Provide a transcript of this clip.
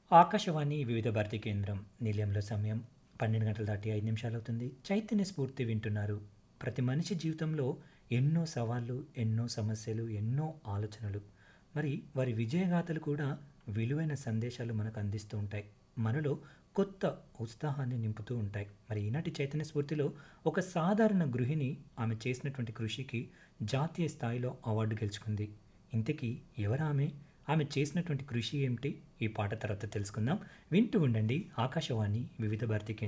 ఆకాశవాణి వివిధ భారతి కేంద్రం నిలయంలో సమయం పన్నెండు గంటల దాటి ఐదు నిమిషాలు అవుతుంది చైతన్య స్ఫూర్తి వింటున్నారు ప్రతి మనిషి జీవితంలో ఎన్నో సవాళ్ళు ఎన్నో సమస్యలు ఎన్నో ఆలోచనలు మరి వారి విజయగాథలు కూడా విలువైన సందేశాలు మనకు అందిస్తూ ఉంటాయి మనలో కొత్త ఉత్సాహాన్ని నింపుతూ ఉంటాయి మరి ఈనాటి చైతన్య స్ఫూర్తిలో ఒక సాధారణ గృహిణి ఆమె చేసినటువంటి కృషికి జాతీయ స్థాయిలో అవార్డు గెలుచుకుంది ఇంతకీ ఎవరామె ఆమె చేసినటువంటి కృషి ఏమిటి ఈ పాట తర్వాత తెలుసుకుందాం వింటూ ఉండండి ఆకాశవాణి వివిధ భారతి కేంద్రం